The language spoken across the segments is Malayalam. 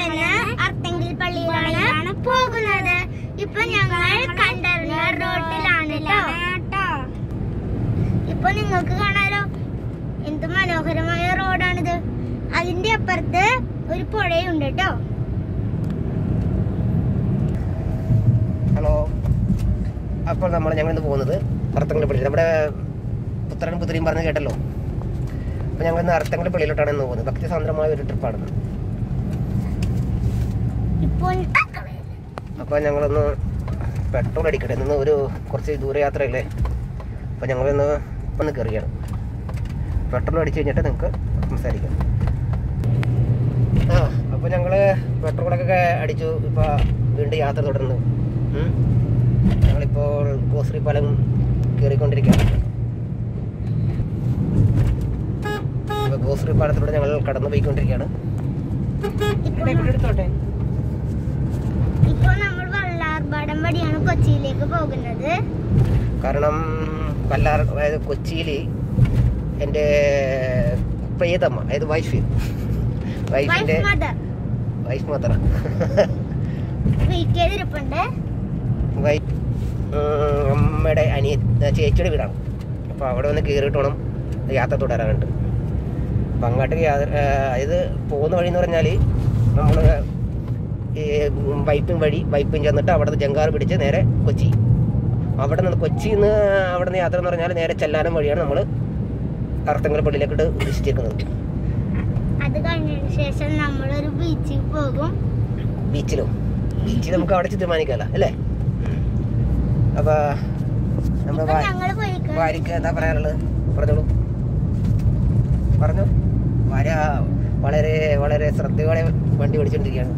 നിന്ന് അർത്തങ്കിൽ പള്ളിയിലാണ് പോകുന്നത് ഇപ്പൊ ഞങ്ങൾ കണ്ടറിഞ്ഞ റോഡിലാണ് കേട്ടോ ഇപ്പൊ നിങ്ങൾക്ക് കാണാലോ എന്ത് മനോഹരമായ റോഡാണിത് അതിന്റെ അപ്പുറത്ത് ഒരു പുഴയുണ്ട് കേട്ടോ ഹലോ അപ്പോൾ നമ്മൾ ഞങ്ങൾ ഇന്ന് പോകുന്നത് അർത്തങ്ങളുടെ പള്ളി നമ്മുടെ പുത്രനും പുത്രിയും പറഞ്ഞ് കേട്ടല്ലോ അപ്പോൾ ഞങ്ങൾ ഇന്ന് അർത്തങ്ങളുടെ പള്ളിയിലോട്ടാണ് ഇന്ന് പോകുന്നത് ഭക്തിസാന്ദ്രമായ ഒരു ട്രിപ്പാണ് ഇപ്പോൾ അപ്പോൾ ഞങ്ങളൊന്ന് പെട്രോൾ അടിക്കട്ടെ ഇന്ന് ഒരു കുറച്ച് ദൂരയാത്രയല്ലേ അപ്പോൾ ഞങ്ങളിന്ന് ഒന്ന് കയറിയാണ് പെട്രോൾ അടിച്ച് കഴിഞ്ഞിട്ട് നിങ്ങൾക്ക് സംസാരിക്കാം ആ അപ്പോൾ ഞങ്ങൾ പെട്രോളൊക്കെ അടിച്ചു ഇപ്പോൾ വീണ്ടും യാത്ര തുടർന്നു ഉം. ഞങ്ങളിപ്പോൾ കോസ്രി പാലം കയറിക്കൊണ്ടിരിക്കുകയാണ് ഇപ്പോൾ ഗോശ്രീ പാലത്തിലൂടെ ഞങ്ങൾ കടന്നു പോയിക്കൊണ്ടിരിക്കുകയാണ് ഇപ്പോൾ ഇപ്പോൾ നമ്മൾ വള്ളാർപാടം വഴിയാണ് കൊച്ചിയിലേക്ക് പോകുന്നത് കാരണം കല്ലാർ അതായത് കൊച്ചിയിൽ എൻ്റെ പ്രിയതമ്മ അതായത് വൈഫ് വൈഫിൻ്റെ വൈഫ് മദർ വൈഫ് മാത്രം വെയിറ്റ് ചെയ്തിരിപ്പുണ്ട് വൈഫ് അമ്മയുടെ അനിയ ചേച്ചിയുടെ വീടാണ് അപ്പോൾ അവിടെ ഒന്ന് കയറിയിട്ട് വേണം യാത്ര തുടരാനുണ്ട് അപ്പം അങ്ങോട്ട് യാത്ര അതായത് പോകുന്ന വഴി എന്ന് പറഞ്ഞാൽ നമ്മൾ ഈ വൈപ്പിൻ വഴി വൈപ്പിൻ ചെന്നിട്ട് അവിടെ നിന്ന് ജങ്കാർ പിടിച്ച് നേരെ കൊച്ചി അവിടെ നിന്ന് കൊച്ചിയിൽ നിന്ന് അവിടെ നിന്ന് യാത്ര എന്ന് പറഞ്ഞാൽ നേരെ ചെല്ലാനം വഴിയാണ് നമ്മൾ അർത്തങ്കൽ പള്ളിയിലേക്കിട്ട് ഉദ്ദേശിച്ചിരിക്കുന്നത് അത് കഴിഞ്ഞതിന് ശേഷം നമ്മളൊരു ബീച്ചിൽ പോകും ബീച്ചിലോ ബീച്ചിൽ നമുക്ക് അവിടെ വെച്ച് തീരുമാനിക്കാമല്ലോ അല്ലേ അപ്പൊ നമ്മുടെ ഇപ്പൊ വാ- ഞങ്ങള് പോയിക്ക ഭാര്യക്ക് എന്താ പറയാനുള്ളത് പറഞ്ഞോളൂ പറഞ്ഞു ഭാര്യ വളരെ വളരെ ശ്രദ്ധയോടെ വണ്ടി ഓടിച്ചോണ്ടിരിക്കുകയാണ്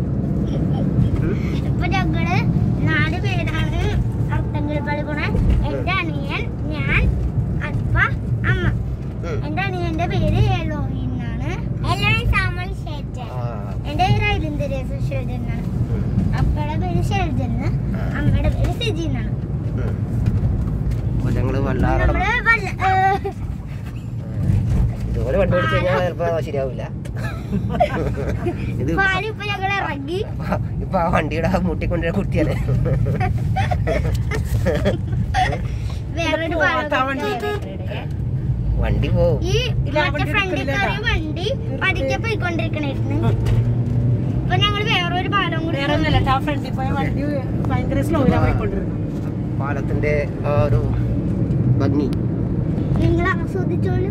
ഇപ്പൊ ഞങ്ങള് നാല് പേരാണ് അർത്തങ്കിളിപ്പള്ളി പോണ എന്റെ അനിയൻ ഞാൻ അപ്പ അമ്മ ഉം. എന്റെ അനിയന്റെ പേര് എലോയി എന്നാണ് എലോയി സാമൽ ഷേജൻ ആ, എന്റെ പേര് ഐലിന്ദരേസ് ഷേജൻ എന്നാണ് ഉം, അപ്പയുടെ പേര് ഷേജൻ ആ, അമ്മയുടെ പേര് സിജി എന്നാണ് ഉം. അപ്പൊ ഞങ്ങള് വല്ലാറടം നമ്മള് വല്ല- ഏഹ്, ഇതുപോലെ വണ്ടി ഓടിച്ചു കഴിഞ്ഞാൽ ചിലപ്പോ ശരിയാവില്ല ഇത് പാല് ഇപ്പൊ ഞങ്ങൾ ഇറങ്ങി ഇപ്പൊ- ഇപ്പൊ ആ വണ്ടിയുടെ ആ മുട്ടിക്കൊണ്ടിരുന്ന കുട്ടിയല്ലേ വേറൊരു പാലം വണ്ടി പോവും ഈ മറ്റേ ഫ്രണ്ടിൽ കയറിയ വണ്ടി പതുക്കെ പോയിക്കൊണ്ടിരിക്കണായിരുന്നു ഇപ്പൊ ഞങ്ങള് വേറൊരു പാലം കൂടി വേറെ ഒന്നുമല്ല ട്ടാ ഫ്രണ്ടിൽ പോയ വണ്ടി ഭയങ്കര സ്ലോയിലാണ് പോയിക്കൊണ്ടിരുന്നത് പാലത്തിന്റെ ആ ഒരു ഭംഗി നിങ്ങൾ ആസ്വദിച്ചോളൂ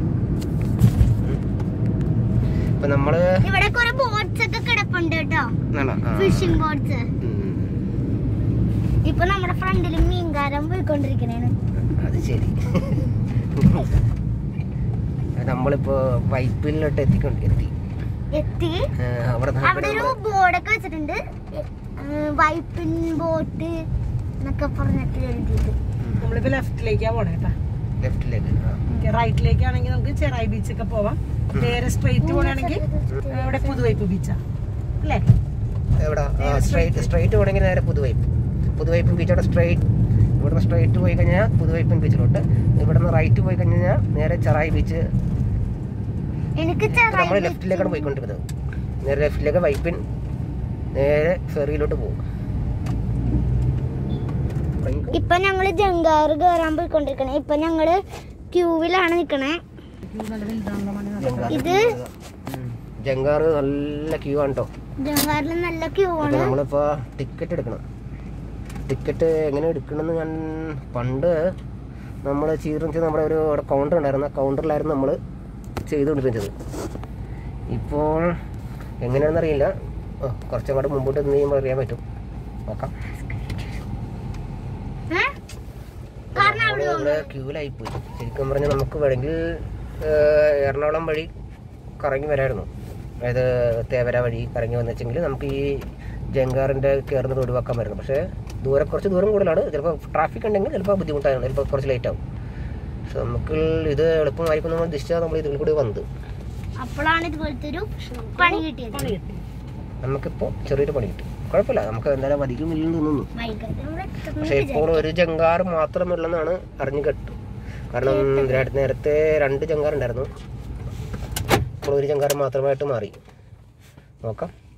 ഇപ്പൊ നമ്മള് ഇവിടെ കുറെ ബോട്ട്സ് ഒക്കെ കിടപ്പുണ്ട് കേട്ടോ ആണോ? ആ. ഫിഷിംഗ് ബോട്ട്സ് ഉം. ഇപ്പൊ നമ്മുടെ ഫ്രണ്ടിൽ മീൻകാരൻ പോയിക്കൊണ്ടിരിക്കണേണ് അത് ശരി നമ്മളിപ്പോ വൈപ്പിലോട്ട് എത്തിക്കൊണ്ട് എത്തി എത്തി ആ, അവിടെ നിന്ന് അവിടെ ഒരു ബോർഡൊക്കെ വെച്ചിട്ടുണ്ട് വൈപ്പിൻ ബോട്ട് എന്നൊക്കെ പറഞ്ഞിട്ട് എഴുതിയത് നമ്മളിപ്പോ ലെഫ്റ്റിലേക്കാ പോണേ കേട്ടാ ലെഫ്റ്റിലേക്ക് ആ. റൈറ്റിലേക്കാണെങ്കിൽ നമുക്ക് ചെറായി ബീച്ചൊക്കെ പോവാം നേരെ സ്ട്രെയിറ്റ് പോകണമെങ്കിൽ ഇവിടെ പുതുവൈപ്പ് ബീച്ചാ അല്ലേ എവിടെ സ്ട്രൈറ്റ് സ്ട്രൈറ്റ് പോകണമെങ്കിൽ നേരെ പുതുവൈപ്പ് പുതുവൈപ്പൻ ബീച്ചോടെ സ്ട്രൈറ്റ് ഇവിടുന്ന് സ്ട്രൈറ്റ് പോയി കഴിഞ്ഞാൽ പുതുവൈപ്പൻ ബീച്ചിലോട്ട് ഇവിടുന്ന് റൈറ്റ് പോയി കഴിഞ്ഞാൽ നേരെ ചെറായി ബീച്ച് എനിക്ക് നമ്മൾ ചെറിയ ലെഫ്റ്റിലേക്കാണ് പോയിക്കൊണ്ടിരുന്നത് നേരെ ലെഫ്റ്റിലേക്ക് വൈപ്പിൻ നേരെ ഫെറിയിലോട്ട് പോകും ഇപ്പൊ ഞങ്ങള് ജങ്കാറ് കയറാൻ പോയിക്കൊണ്ടിരിക്കണേ ഇപ്പൊ ഞങ്ങള് ക്യൂവിലാണ് നിക്കണേ ഇത് ജങ്കാറ് നല്ല ക്യൂ ആണ് കേട്ടോ ജങ്കാറിൽ നല്ല ക്യൂ അപ്പൊ ആണ് നമ്മളിപ്പോ ടിക്കറ്റ് എടുക്കണം ടിക്കറ്റ് എങ്ങനെ എടുക്കണമെന്ന് ഞാൻ പണ്ട് നമ്മൾ ചെയ്തിരുന്നത് നമ്മുടെ ഒരു അവിടെ കൗണ്ടർ ഉണ്ടായിരുന്നു ആ കൗണ്ടറിലായിരുന്നു നമ്മൾ ചെയ്തുകൊണ്ടിരുന്നത് ഇപ്പോൾ എങ്ങനെയാണെന്ന് അറിയില്ല ആ, കുറച്ചും കൂടെ മുമ്പോട്ട് നിന്ന് കഴിയുമ്പോൾ അറിയാൻ പറ്റും നോക്കാം ഏ? കാരണം അവിടെ നമ്മള് ക്യൂലായി പോയി ശരിക്കും പറഞ്ഞാൽ നമുക്ക് വേണമെങ്കിൽ ആ, എറണാകുളം വഴി കറങ്ങി വരായിരുന്നു അതായത് തേവര വഴി കറങ്ങി വന്നെച്ചെങ്കിൽ നമുക്ക് ഈ ജങ്കാറിന്റെ കയറുന്നത് ഒഴിവാക്കാമായിരുന്നു പക്ഷേ ദൂരെ കുറച്ച് ദൂരം കൂടുതലാണ് ചിലപ്പോൾ ട്രാഫിക് ഉണ്ടെങ്കിൽ ചിലപ്പോൾ ബുദ്ധിമുട്ടാണ് ചിലപ്പോൾ കുറച്ച് ലേറ്റ് ആവും പക്ഷെ നമുക്ക് ഇത് എളുപ്പമായിരിക്കും നമ്മൾ ഉദ്ദേശിച്ചാൽ നമ്മൾ ഇതിൽ കൂടി വന്നത് അപ്പോഴാണ് ഇതുപോലത്തെ ഒരു പണി കിട്ടിയത് നമുക്കിപ്പോൾ ചെറിയൊരു പണി കിട്ടി കുഴപ്പമില്ല നമുക്ക് എന്തായാലും അധികം ഇല്ലെന്ന് തോന്നുന്നു വൈകാതെ നമ്മൾ എത്തുമെന്ന് പക്ഷെ ഇപ്പോൾ ഒരു ജങ്കാർ മാത്രമുള്ളെന്നാണ് അറിഞ്ഞു കേട്ടു കാരണം ഇതിനകത്ത് നേരത്തെ രണ്ട് ജങ്കാർ ഉണ്ടായിരുന്നു ഇപ്പോൾ ഒരു ജങ്കാർ മാത്രമായിട്ട് മാറി നോക്കാം